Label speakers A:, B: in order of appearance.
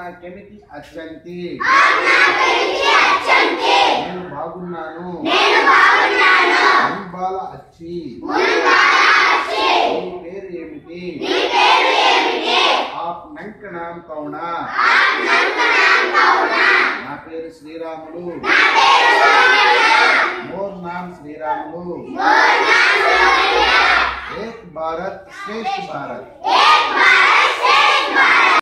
A: నాకెమిటి అచ్చంతి నేను బాగున్నాను మున్బాల అచ్చి నీ పేరు ఏమిటి ఆప్ నంక నామ్ కౌనా నా పేరు శ్రీరాములు మోర్ నామ్ శ్రీరాములు ఏక్ భారత్ శ్రేష్ఠ భారత్